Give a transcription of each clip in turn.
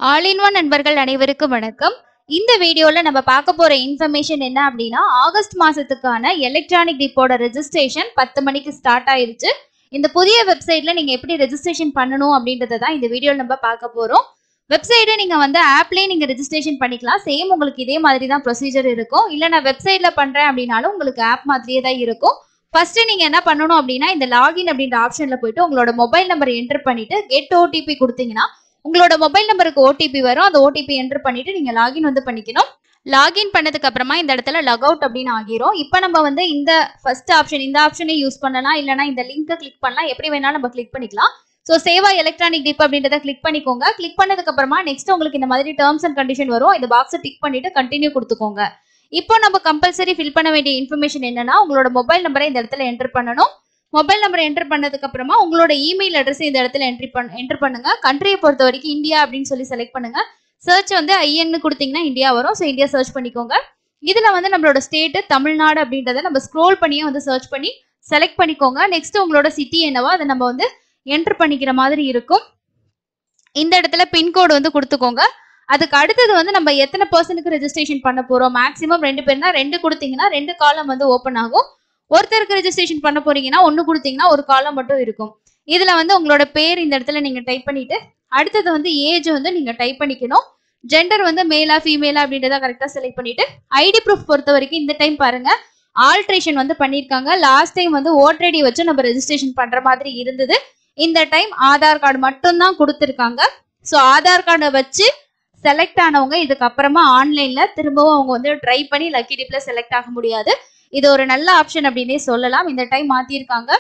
all in one நண்பர்கள் அனைவருக்கும் வணக்கம் இந்த வீடியோல நம்ம பார்க்க போற இன்ஃபர்மேஷன் என்ன அப்படின்னா ஆகஸ்ட் மாசத்துக்கான எலக்ட்ரானிக் டிப்போட ரெஜிஸ்ட்ரேஷன் பத்து மணிக்கு ஸ்டார்ட் ஆயிருச்சு இந்த புதிய வெப்சைட்ல நீங்க எப்படி ரெஜிஸ்ட்ரேஷன் பண்ணணும் அப்படின்றத தான் இந்த வீடியோல நம்ம பார்க்க போறோம் வெப்சைட்டை நீங்க வந்து ஆப்லயே நீங்க ரெஜிஸ்ட்ரேஷன் பண்ணிக்கலாம் சேம் உங்களுக்கு இதே மாதிரி தான் ப்ரொசீஜர் இருக்கும் இல்ல நான் வெப்சைட்ல பண்றேன் அப்படின்னாலும் உங்களுக்கு ஆப் மாதிரியே தான் இருக்கும் ஃபர்ஸ்ட் நீங்க என்ன பண்ணணும் அப்படின்னா இந்த லாகின் அப்படின்ற ஆப்ஷன்ல போயிட்டு உங்களோட மொபைல் நம்பர் என்டர் பண்ணிட்டு கெட் ஓடிபி கொடுத்தீங்கன்னா உங்களோட மொபைல் நம்பருக்கு ஓடிபி வரும் அந்த ஓடிபி என்டர் பண்ணிட்டு நீங்க லாகின் வந்து பண்ணிக்கணும் லாகின் பண்ணதுக்கு அப்புறமா இந்த இடத்துல லக் அவுட் அப்படின்னு ஆகிரும் இப்போ நம்ம வந்து இந்த ஃபர்ஸ்ட் ஆப்ஷன் இந்த ஆப்ஷனை யூஸ் பண்ணலாம் இல்லைனா இந்த லிங்கை கிளிக் பண்ணலாம் எப்படி வேணாலும் நம்ம கிளிக் பண்ணிக்கலாம் ஸோ சேவா எலக்ட்ரானிக் டிப் அப்படின்றத கிளிக் பண்ணிக்கோங்க கிளிக் பண்ணதுக்கு அப்புறமா நெக்ஸ்ட் உங்களுக்கு இந்த மாதிரி டேர்ம்ஸ் அண்ட் கண்டிஷன் வரும் இந்த பாக்ஸை டிக் பண்ணிட்டு கண்டினியூ கொடுத்துக்கோங்க இப்போ நம்ம கம்பல்சரி ஃபில் பண்ண வேண்டிய இன்ஃபர்மேஷன் என்னன்னா உங்களோட மொபைல் நம்பரை இந்த இடத்துல என்டர் பண்ணணும் மொபைல் நம்பர் என்டர் பண்ணதுக்கு அப்புறமா உங்களோட இமெயில் அட்ரஸ் இந்த இடத்துல என்ட்ரி பண்ண என்டர் பண்ணுங்க கண்ட்ரியை பொறுத்த வரைக்கும் இந்தியா அப்படின்னு சொல்லி செலக்ட் பண்ணுங்க சர்ச் வந்து ஐஎன்னு கொடுத்தீங்கன்னா இந்தியா வரும் ஸோ இந்தியா சர்ச் பண்ணிக்கோங்க இதுல வந்து நம்மளோட ஸ்டேட் தமிழ்நாடு அப்படின்றத நம்ம ஸ்க்ரோல் பண்ணியே வந்து சர்ச் பண்ணி செலக்ட் பண்ணிக்கோங்க நெக்ஸ்ட் உங்களோட சிட்டி என்னவோ அதை நம்ம வந்து என்டர் பண்ணிக்கிற மாதிரி இருக்கும் இந்த இடத்துல பின்கோடு வந்து கொடுத்துக்கோங்க அதுக்கு அடுத்தது வந்து நம்ம எத்தனை பர்சனுக்கு ரெஜிஸ்ட்ரேஷன் பண்ண போறோம் மேக்ஸிமம் ரெண்டு பேர்னா ரெண்டு கொடுத்தீங்கன்னா ரெண்டு காலம் வந்து ஓப்பன் ஆகும் ஒருத்தருக்கு ரெஜிஸ்ட்ரேஷன் பண்ண போறீங்கன்னா ஒன்று கொடுத்தீங்கன்னா ஒரு காலம் மட்டும் இருக்கும் இதுல வந்து உங்களோட பேர் இந்த இடத்துல நீங்க டைப் பண்ணிட்டு அடுத்தது வந்து ஏஜ் வந்து நீங்க டைப் பண்ணிக்கணும் ஜெண்டர் வந்து மேலா ஃபீமேலா அப்படின்றத கரெக்டா செலக்ட் பண்ணிட்டு ஐடி ப்ரூஃப் பொறுத்த வரைக்கும் இந்த டைம் பாருங்க ஆல்ட்ரேஷன் வந்து பண்ணியிருக்காங்க லாஸ்ட் டைம் வந்து ஓட்டர் ஐடி வச்சு நம்ம ரெஜிஸ்ட்ரேஷன் பண்ற மாதிரி இருந்தது இந்த டைம் ஆதார் கார்டு மட்டும்தான் கொடுத்துருக்காங்க ஸோ ஆதார் கார்டை வச்சு செலக்ட் ஆனவங்க இதுக்கப்புறமா ஆன்லைன்ல திரும்பவும் அவங்க வந்து ட்ரை பண்ணி லக்கி டிப்ல செலக்ட் ஆக முடியாது இது ஒரு நல்ல ஆப்ஷன் அப்படின்னே சொல்லலாம் இந்த டைம் மாத்திருக்காங்க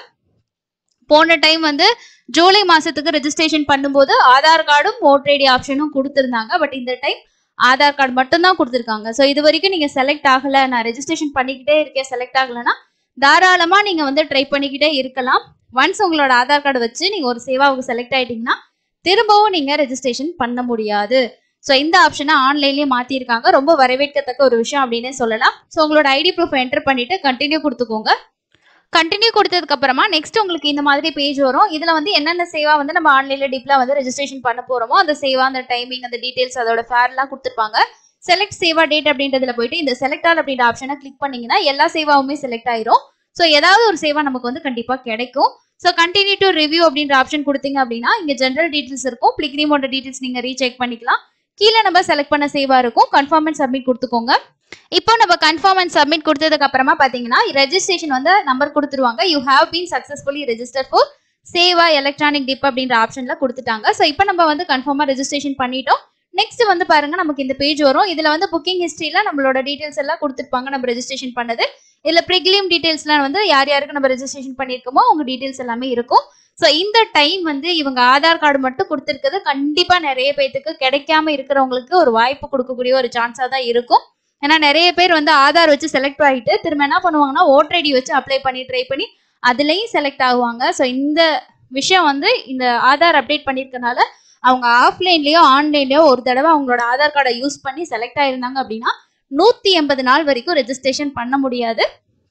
போன டைம் வந்து ஜூலை மாசத்துக்கு ரெஜிஸ்ட்ரேஷன் பண்ணும்போது ஆதார் கார்டும் ஓட்டர் ஐடி ஆப்ஷனும் கொடுத்துருந்தாங்க பட் இந்த டைம் ஆதார் கார்டு மட்டும்தான் கொடுத்துருக்காங்க ஸோ இது வரைக்கும் நீங்க செலக்ட் ஆகல நான் ரெஜிஸ்ட்ரேஷன் பண்ணிக்கிட்டே இருக்கேன் செலக்ட் ஆகலைன்னா தாராளமா நீங்க வந்து ட்ரை பண்ணிக்கிட்டே இருக்கலாம் ஒன்ஸ் உங்களோட ஆதார் கார்டு வச்சு நீங்க ஒரு சேவாவுக்கு செலக்ட் ஆயிட்டீங்கன்னா திரும்பவும் நீங்க ரெஜிஸ்ட்ரேஷன் பண்ண முடியாது ஸோ இந்த ஆப்ஷனை ஆன்லைன்லேயே மாற்றிருக்காங்க ரொம்ப வரவேற்கத்தக்க ஒரு விஷயம் அப்படின்னே சொல்லலாம் ஸோ உங்களோட ஐடி ப்ரூஃப் என்டர் பண்ணிட்டு கண்டினியூ கொடுத்துக்கோங்க கண்டினியூ கொடுத்ததுக்கு அப்புறமா நெக்ஸ்ட் உங்களுக்கு இந்த மாதிரி பேஜ் வரும் இதுல வந்து என்னென்ன சேவா வந்து நம்ம ஆன்லைன்ல டிப்ல வந்து ரெஜிஸ்ட்ரேஷன் பண்ண போறோமோ அந்த சேவா அந்த டைமிங் அந்த டீடைல்ஸ் அதோட ஃபேர்லாம் கொடுத்துருப்பாங்க செலக்ட் சேவா டேட் அப்படின்றதுல போயிட்டு இந்த செலக்ட் ஆல் அப்படின்ற ஆப்ஷனை கிளிக் பண்ணீங்கன்னா எல்லா சேவாவுமே செலக்ட் ஆயிரும் ஸோ ஏதாவது ஒரு சேவா நமக்கு வந்து கண்டிப்பா கிடைக்கும் ஸோ கண்டினியூ டு ரிவ்யூ அப்படின்ற ஆப்ஷன் கொடுத்தீங்க அப்படின்னா இங்க ஜென்ரல் டீடைல்ஸ் இருக்கும் பிளிக்ரிமோட டீடைல்ஸ் நீங்க ரீசெக் பண்ணிக்கலாம் கீழே நம்ம செலக்ட் பண்ண சேவா இருக்கும் கன்ஃபார்ம் அண்ட் சப்மிட் கொடுத்துக்கோங்க இப்போ நம்ம கன்ஃபார்ம் அண்ட் சப்மிட் கொடுத்ததுக்கு அப்புறமா பாத்தீங்கன்னா ரெஜிஸ்ட்ரேஷன் வந்து நம்பர் கொடுத்துருவாங்க you have been successfully register for Seva electronic dip அப்படின்ற ஆப்ஷன்ல கொடுத்துட்டாங்க ஸோ இப்போ நம்ம வந்து கன்ஃபார்மா ரெஜிஸ்ட்ரேஷன் பண்ணிட்டோம் நெக்ஸ்ட் வந்து பாருங்க நமக்கு இந்த பேஜ் வரும் இதுல வந்து புக்கிங் ஹிஸ்டரியில நம்மளோட டீடைல்ஸ் எல்லாம் கொடுத்துருப்பாங்க நம்ம ரெஜிஸ்ட்ரேஷன் பண்ணது இதுல ப்ரிக்லியம் டீடைல்ஸ்லாம் வந்து யார் யாருக்கு நம்ம ரெஜிஸ்ட்ரேஷன் பண்ணியிருக்கோமோ அவங்க டீடைல்ஸ் எல்லாமே இருக்கும் ஸோ இந்த டைம் வந்து இவங்க ஆதார் கார்டு மட்டும் கொடுத்துருக்கிறது கண்டிப்பா நிறைய பேர்த்துக்கு கிடைக்காம இருக்கிறவங்களுக்கு ஒரு வாய்ப்பு கொடுக்கக்கூடிய ஒரு சான்ஸா தான் இருக்கும் ஏன்னா நிறைய பேர் வந்து ஆதார் வச்சு செலக்ட் ஆகிட்டு திரும்ப என்ன பண்ணுவாங்கன்னா ஓட்டர் ஐடி வச்சு அப்ளை பண்ணி ட்ரை பண்ணி அதுலேயும் செலக்ட் ஆகுவாங்க ஸோ இந்த விஷயம் வந்து இந்த ஆதார் அப்டேட் பண்ணியிருக்கனால அவங்க ஆஃப்லைன்லயோ ஆன்லைன்லயோ ஒரு தடவை அவங்களோட ஆதார் கார்டை யூஸ் பண்ணி செலக்ட் ஆயிருந்தாங்க அப்படின்னா நூத்தி எண்பது நாள் வரைக்கும் ரெஜிஸ்ட்ரேஷன் பண்ண முடியாது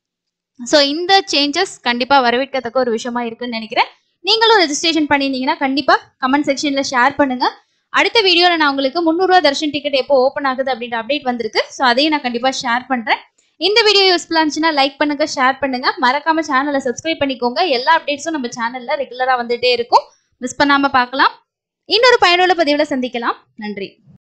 ஸோ இந்த சேஞ்சஸ் கண்டிப்பா வரவேற்கத்தக்க ஒரு விஷயமா இருக்குன்னு நினைக்கிறேன் நீங்களும் ரெஜிஸ்ட்ரேஷன் பண்ணியிருந்தீங்கன்னா கண்டிப்பா கமெண்ட் செக்ஷன்ல ஷேர் பண்ணுங்க அடுத்த வீடியோல நான் உங்களுக்கு முந்நூறுவா தர்ஷன் டிக்கெட் எப்போ ஓப்பன் ஆகுது அப்படின்ற அப்டேட் வந்திருக்கு ஸோ அதையும் நான் கண்டிப்பா ஷேர் பண்றேன் இந்த வீடியோ யூஸ்ஃபுல்லா இருந்துச்சுன்னா லைக் பண்ணுங்க ஷேர் பண்ணுங்க மறக்காம சேனலை சப்ஸ்கிரைப் பண்ணிக்கோங்க எல்லா அப்டேட்ஸும் நம்ம சேனல்ல ரெகுலரா வந்துட்டே இருக்கும் மிஸ் பண்ணாம பார்க்கலாம் இன்னொரு பயனுள்ள பதிவுல சந்திக்கலாம் நன்றி